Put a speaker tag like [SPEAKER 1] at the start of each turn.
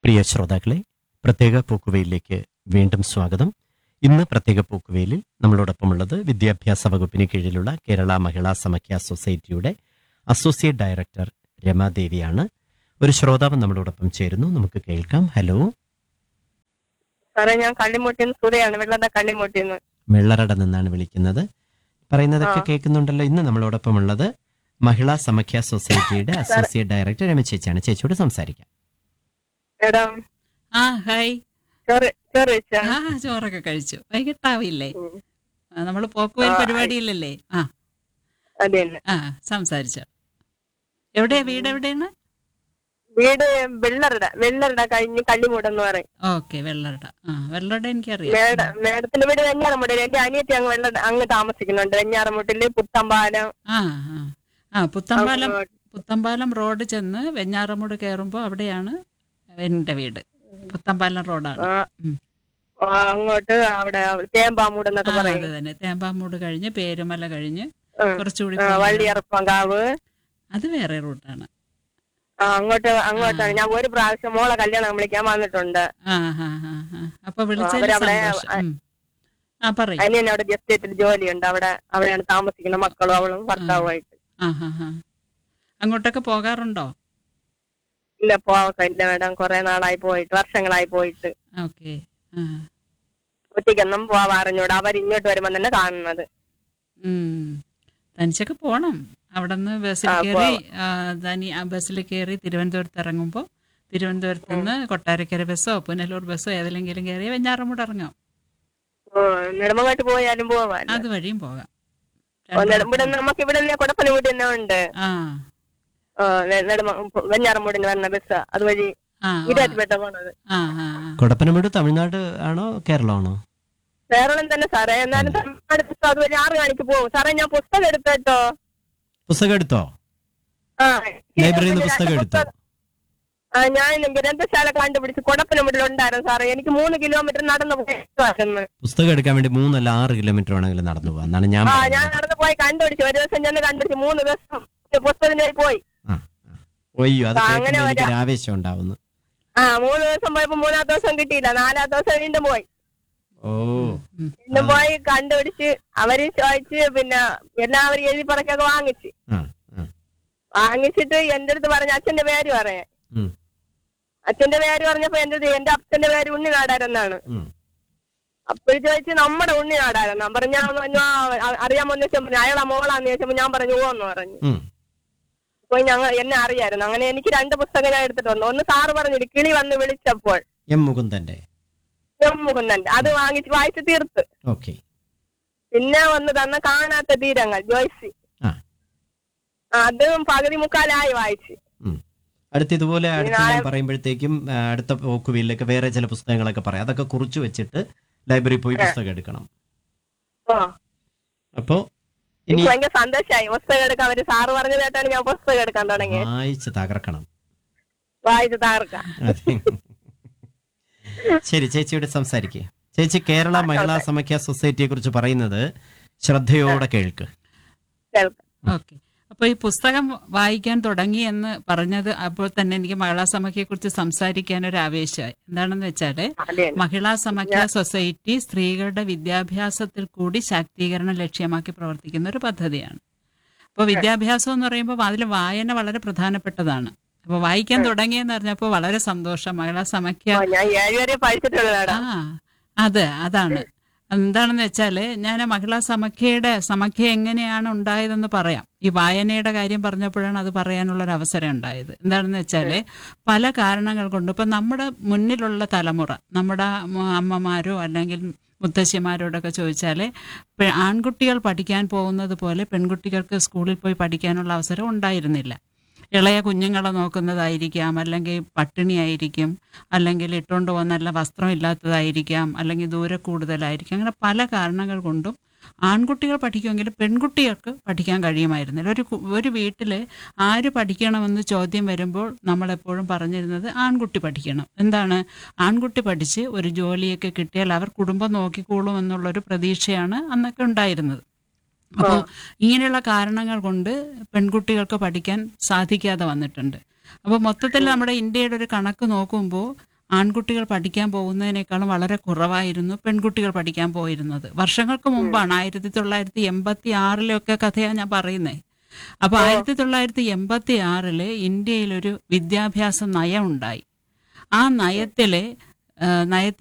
[SPEAKER 1] പ്രിയ ശ്രോതാക്കളെ പ്രത്യേക പൂക്കുവയിലേക്ക് വീണ്ടും സ്വാഗതം ഇന്ന് പ്രത്യേക പൂക്കുവയിലിൽ നമ്മളോടൊപ്പമുള്ളത് വിദ്യാഭ്യാസ വകുപ്പിന് കീഴിലുള്ള കേരള മഹിളാ സമഖ്യ സൊസൈറ്റിയുടെ അസോസിയേറ്റ് ഡയറക്ടർ രമാദേവിയാണ് ഒരു ശ്രോതാവ് നമ്മളോടൊപ്പം ചേരുന്നു നമുക്ക് കേൾക്കാം ഹലോ
[SPEAKER 2] സാറേ ഞാൻ കള്ളിമുട്ടിന്ന് സുധയാണ് വെള്ളത്തെ കള്ളിമുട്ടിന്ന്
[SPEAKER 1] വെള്ളറട നിന്നാണ് വിളിക്കുന്നത് പറയുന്നതൊക്കെ
[SPEAKER 2] ആ.
[SPEAKER 1] കേൾക്കുന്നുണ്ടല്ലോ ഇന്ന് നമ്മളോടൊപ്പമുള്ളത് മഹിളാ സമഖ്യ സൊസൈറ്റിയുടെ അസോസിയേറ്റ് ഡയറക്ടർ രമ ചേച്ചിയാണ് ചേച്ചിയോട് സംസാരിക്കാം
[SPEAKER 2] മേഡം
[SPEAKER 3] ആ ഹായ്
[SPEAKER 2] ചെറു ചെറിച്ച
[SPEAKER 3] ആ ചോറൊക്കെ കഴിച്ചു വൈകിട്ടാവില്ലേ നമ്മൾ പോക്കുവയിൽ
[SPEAKER 2] ആ,
[SPEAKER 3] പരിപാടിയില്ലല്ലേ ആ
[SPEAKER 2] അതെ തന്നെ
[SPEAKER 3] ആ സംസാരിച്ചോ എവിടെയാ വീട് എവിടെയാണ്
[SPEAKER 2] വീട് വെള്ളറുടെ വെള്ളറുടെ കഴിഞ്ഞ് കള്ളിമൂട് എന്ന് പറയും
[SPEAKER 3] ഓക്കെ വെള്ളറട ആ വെള്ളറട എനിക്കറിയാം
[SPEAKER 2] മേഡ മേഡത്തിന്റെ വീട് വെഞ്ഞാറമുട്ടിൽ എന്റെ അനിയത്തി അങ്ങ് വെള്ള അങ്ങ് താമസിക്കുന്നുണ്ട് വെഞ്ഞാറമുട്ടില് പുത്തമ്പാലം
[SPEAKER 3] ആ ആ ആ പുത്തമ്പാലം
[SPEAKER 2] അങ്ങോട്ട്.
[SPEAKER 3] പുത്തമ്പാലം റോഡ് ചെന്ന് വെഞ്ഞാറമൂട് കയറുമ്പോൾ അവിടെയാണ് എൻ്റെ വീട് പുത്തമ്പാലം റോഡാണ്
[SPEAKER 2] ആ,
[SPEAKER 3] ഉം.
[SPEAKER 2] ആ, അങ്ങോട്ട് അവിടെ തേമ്പാമൂട് എന്നൊക്കെ
[SPEAKER 3] ആ,
[SPEAKER 2] പറയും
[SPEAKER 3] അത് തന്നെ തേമ്പാമൂട് കഴിഞ്ഞ് പേരുമല കഴിഞ്ഞ്
[SPEAKER 2] ആ,
[SPEAKER 3] കുറച്ചുകൂടി
[SPEAKER 2] ആ,
[SPEAKER 3] പോയാൽ-
[SPEAKER 2] വള്ളിയറപ്പങ്കാവ്
[SPEAKER 3] അത് വേറെ റൂട്ടാണ്
[SPEAKER 2] ആ, അങ്ങോട്ട് അങ്ങോട്ടാണ് ഞാൻ ഒരു പ്രാവശ്യം മോളെ കല്യാണം വിളിക്കാൻ വന്നിട്ടുണ്ട്
[SPEAKER 3] ആ ഹാ ഹാ ഹാ അപ്പൊ വിളിച്ചതിൽ
[SPEAKER 2] അവരവിടെ,
[SPEAKER 3] സന്തോഷം ഉം. ആ പറയും
[SPEAKER 2] അനിയൻ അവിടെ ജസ്റ്റേറ്റിൽ ജോലിയുണ്ട് അവിടെ അവിടെയാണ് താമസിക്കുന്ന മക്കളും അവളും ഭർത്താവുമായിട്ട്
[SPEAKER 3] ആ ഹാ ഹാ അങ്ങോട്ടൊക്കെ പോകാറുണ്ടോ
[SPEAKER 2] ഇല്ല പോകില്ല മേഡം കുറെ നാളായി പോയിട്ട് വർഷങ്ങളായി പോയിട്ട്
[SPEAKER 3] ഓക്കെ ആ
[SPEAKER 2] ഒറ്റയ്ക്കൊന്നും പോവാറിഞ്ഞൂടെ അവർ ഇങ്ങോട്ട് വരുമ്പോ തന്നെ കാണുന്നത്
[SPEAKER 3] ഉം. തനിച്ചൊക്കെ പോണം അവിടെ നിന്ന് ബസ്സിൽ
[SPEAKER 2] ആ,
[SPEAKER 3] കയറി ആ, തനി ആ ബസ്സിൽ കയറി തിരുവനന്തപുരത്ത് ഇറങ്ങുമ്പോൾ തിരുവനന്തപുരത്ത് നിന്ന് കൊട്ടാരക്കര ബസ്സോ പുനലൂർ ബസ്സോ ഏതെങ്കിലും കയറി വെഞ്ഞാറമൂട് ഇറങ്ങാം
[SPEAKER 2] ഓ, നെടുമങ്ങാട്ട് പോയാലും പോവാൻ
[SPEAKER 3] അത് വഴിയും പോകാം
[SPEAKER 2] ഇവിടെ നമുക്ക് ഇവിടെ തന്നെ കൊടപ്പന വീട് തന്നെ ഉണ്ട്
[SPEAKER 3] ആ
[SPEAKER 2] ഓ, നെ- നെടുമ വെഞ്ഞാറമൂടിന് വരുന്ന ബസ് അതുവഴി
[SPEAKER 3] ആ
[SPEAKER 2] ഈരാറ്റുപേട്ട പോണത്
[SPEAKER 3] ആ ആ ആ.
[SPEAKER 1] കൊടപ്പനമേട് തമിഴ്നാട് ആണോ കേരളമാണോ
[SPEAKER 2] കേരളം തന്നെ സാറേ എന്നാലും തമിഴ്നാട് ബസ് അതുവഴി ആറ് മണിക്ക് പോകും സാറേ ഞാൻ പുസ്തകം എടുത്തോ
[SPEAKER 1] പുസ്തകം എടുത്തോ
[SPEAKER 2] ആ
[SPEAKER 1] ലൈബ്രറിയിൽ നിന്ന് പുസ്തകം എടുത്തോ
[SPEAKER 2] ആ ഞാൻ ഗ്രന്ഥശാല കണ്ടുപിടിച്ച് കൊടപ്പനമുട്ടിലുണ്ടായിരുന്നു സാറേ എനിക്ക് മൂന്ന് കിലോമീറ്റർ നടന്നു പോയിരുന്നു
[SPEAKER 1] പുസ്തകം എടുക്കാൻ വേണ്ടി മൂന്നല്ല ആറ് കിലോമീറ്റർ വേണമെങ്കിലും നടന്നു പോകാം എന്നാണ് ഞാൻ
[SPEAKER 2] ആ
[SPEAKER 1] പറയുന്നത്.
[SPEAKER 2] ഞാൻ നടന്നു പോയി കണ്ടുപിടിച്ചു ഒരു ദിവസം ചെന്ന് കണ്ടുപിടിച്ചു മൂന്ന് ദിവസം പുസ്തകത്തിന് പോയി
[SPEAKER 1] ആ, ആ. ഒയ്യോ അത്
[SPEAKER 2] ആ, അങ്ങനെ
[SPEAKER 1] കേൾക്കുമ്പോൾ എനിക്ക്
[SPEAKER 2] വരാം.
[SPEAKER 1] ഒരു ആവേശം ഉണ്ടാവുന്നു
[SPEAKER 2] ആ മൂന്ന് ദിവസം പോയപ്പോ മൂന്നാം ദിവസം കിട്ടിയില്ല നാലാം ദിവസം വീണ്ടും പോയി
[SPEAKER 1] ഓ
[SPEAKER 3] ഉം.
[SPEAKER 2] വീണ്ടും പോയി കണ്ടുപിടിച്ച് അവര് ചോദിച്ച് പിന്നെ എല്ലാവരും എഴുതി പറക്കൊക്കെ വാങ്ങിച്ച്
[SPEAKER 1] ആ, ആ.
[SPEAKER 2] വാങ്ങിച്ചിട്ട് എന്റെ അടുത്ത് പറഞ്ഞ അച്ഛന്റെ പേര് പറയാൻ
[SPEAKER 1] ഉം,
[SPEAKER 2] അച്ഛന്റെ പേര് പറഞ്ഞപ്പോ എന്റെ അടുത്ത് എന്റെ അച്ഛന്റെ പേര് ഉണ്ണിനാടാരെന്നാണ്
[SPEAKER 1] ഉം.
[SPEAKER 2] അപ്പോൾ ചോദിച്ച് നമ്മുടെ ഉണ്ണിനാടാരെന്നാ പറഞ്ഞ ഞാൻ പറഞ്ഞു "ആ, അ- അറിയാമോന്ന് ചോദിച്ചാൽ പറഞ്ഞു അയാളെ മോളാന്ന് ചോദിച്ചപ്പോ ഞാൻ പറഞ്ഞു ഓ എന്ന് പറഞ്ഞു
[SPEAKER 1] ഉം.
[SPEAKER 2] അപ്പൊ ഞങ്ങൾ എന്നെ അറിയായിരുന്നു അങ്ങനെ എനിക്ക് രണ്ട് പുസ്തകം ഞാൻ എടുത്തിട്ട് വന്നു ഒന്ന് സാറ് പറഞ്ഞു കിളി വന്ന് വിളിച്ചപ്പോൾ
[SPEAKER 1] എം മുകുന്ദന്റെ
[SPEAKER 2] എം മുകുന്ദന്റെ അത് വാങ്ങിച്ച് വായിച്ച് തീർത്ത്
[SPEAKER 1] ഓക്കെ
[SPEAKER 2] പിന്നെ വന്ന് തന്ന കാണാത്ത തീരങ്ങൾ ജോയ്സി
[SPEAKER 1] ആ
[SPEAKER 2] ആ, അതും പകുതി മുക്കാലായി വായിച്ച്
[SPEAKER 1] ഉം. അടുത്ത ഇതുപോലെ അടുത്ത് ഞാൻ
[SPEAKER 2] നാളെ-
[SPEAKER 1] പറയുമ്പോഴത്തേക്കും ആ, അടുത്ത പോക്കുവീലിലൊക്കെ വേറെ ചില പുസ്തകങ്ങളൊക്കെ പറയാം അതൊക്കെ കുറിച്ച് വെച്ചിട്ട് ലൈബ്രറി പോയി പുസ്തകം എടുക്കണം
[SPEAKER 2] ഓ
[SPEAKER 1] അപ്പോ ഇനി
[SPEAKER 2] എനിക്ക് ഭയങ്കര സന്തോഷമായി പുസ്തകം എടുക്കാൻ അവര് സാറ് പറഞ്ഞു കേട്ടാണ് ഞാൻ പുസ്തകം എടുക്കാൻ തുടങ്ങി
[SPEAKER 1] വായിച്ച് തകർക്കണം
[SPEAKER 2] വായിച്ച് തകർക്കാം
[SPEAKER 1] അതെ ശരി ചേച്ചിയോട് സംസാരിക്കുക ചേച്ചി കേരള മഹിളാ സമഖ്യ സൊസൈറ്റിയെ കുറിച്ച് പറയുന്നത് ശ്രദ്ധയോടെ കേൾക്ക്
[SPEAKER 2] കേൾക്കാം
[SPEAKER 3] ഓക്കെ അപ്പോൾ ഈ പുസ്തകം വായിക്കാൻ തുടങ്ങി എന്ന് പറഞ്ഞത് അപ്പോൾ തന്നെ എനിക്ക് മഹിളാ സമാഖ്യയെ കുറിച്ച് സംസാരിക്കാൻ ഒരു ആവേശമായി എന്താണെന്ന് വെച്ചാല്
[SPEAKER 2] അതെ
[SPEAKER 3] മഹിളാ സമാഖ്യ സൊസൈറ്റി സ്ത്രീകളുടെ വിദ്യാഭ്യാസത്തിൽ കൂടി ശാക്തീകരണം ലക്ഷ്യമാക്കി പ്രവർത്തിക്കുന്ന ഒരു പദ്ധതിയാണ് അപ്പോൾ വിദ്യാഭ്യാസം എന്ന് പറയുമ്പോൾ അതിൽ വായന വളരെ പ്രധാനപ്പെട്ടതാണ് അപ്പോൾ വായിക്കാൻ തുടങ്ങിയെന്ന് പറഞ്ഞപ്പോൾ വളരെ സന്തോഷം മഹിളാ സമാഖ്യ
[SPEAKER 2] ഓ, ഞാൻ ഏഴ് വരെ പഠിച്ചിട്ടുള്ളതാടാ
[SPEAKER 3] ആ അതെ അതാണ് എന്താണെന്ന് വെച്ചാല് ഞാൻ മഹിളാ സമഖ്യയുടെ സമഖ്യ എങ്ങനെയാണ് ഉണ്ടായതെന്ന് പറയാം ഈ വായനയുടെ കാര്യം പറഞ്ഞപ്പോഴാണ് അത് പറയാനുള്ള ഒരു അവസരം ഉണ്ടായത് എന്താണെന്ന് വെച്ചാല് പല കാരണങ്ങൾ കൊണ്ട് ഇപ്പൊ നമ്മുടെ മുന്നിലുള്ള തലമുറ നമ്മുടെ മ- അമ്മമാരോ അല്ലെങ്കിൽ മുത്തശ്ശിമാരോടൊക്കെ ചോദിച്ചാല് പെ- ആൺകുട്ടികൾ പഠിക്കാൻ പോകുന്നത് പോലെ പെൺകുട്ടികൾക്ക് സ്കൂളിൽ പോയി പഠിക്കാനുള്ള അവസരം ഉണ്ടായിരുന്നില്ല ഇളയ കുഞ്ഞുങ്ങളെ നോക്കുന്നതായിരിക്കാം അല്ലെങ്കിൽ പട്ടിണിയായിരിക്കും അല്ലെങ്കിൽ ഇട്ടുകൊണ്ട് പോകുന്ന നല്ല വസ്ത്രമില്ലാത്തതായിരിക്കാം അല്ലെങ്കിൽ ദൂരെ കൂടുതലായിരിക്കും അങ്ങനെ പല കാരണങ്ങൾ കൊണ്ടും ആൺകുട്ടികൾ പഠിക്കുമെങ്കിലും പെൺകുട്ടികൾക്ക് പഠിക്കാൻ കഴിയുമായിരുന്നില്ല ഒരു കു- ഒരു വീട്ടിൽ ആര് പഠിക്കണമെന്ന് ചോദ്യം വരുമ്പോൾ നമ്മളെപ്പോഴും പറഞ്ഞിരുന്നത് ആൺകുട്ടി പഠിക്കണം എന്താണ് ആൺകുട്ടി പഠിച്ച് ഒരു ജോലിയൊക്കെ കിട്ടിയാൽ അവർ കുടുംബം നോക്കിക്കോളും എന്നുള്ളൊരു പ്രതീക്ഷയാണ് അന്നൊക്കെ ഉണ്ടായിരുന്നത് അപ്പോൾ ഇങ്ങനെയുള്ള കാരണങ്ങൾ കൊണ്ട് പെൺകുട്ടികൾക്ക് പഠിക്കാൻ സാധിക്കാതെ വന്നിട്ടുണ്ട് അപ്പോൾ മൊത്തത്തിൽ നമ്മുടെ ഇന്ത്യയുടെ ഒരു കണക്ക് നോക്കുമ്പോൾ ആൺകുട്ടികൾ പഠിക്കാൻ പോകുന്നതിനേക്കാളും വളരെ കുറവായിരുന്നു പെൺകുട്ടികൾ പഠിക്കാൻ പോയിരുന്നത് വർഷങ്ങൾക്ക് മുമ്പാണ് ആയിരത്തി തൊള്ളായിരത്തി എൺപത്തി ആറിലൊക്കെ കഥയാണ് ഞാൻ പറയുന്നത് അപ്പൊ ആയിരത്തി തൊള്ളായിരത്തി എൺപത്തി ആറില് ഇന്ത്യയിലൊരു വിദ്യാഭ്യാസ നയം ഉണ്ടായി ആ നയത്തിലെ ആ, നയത്തിൽ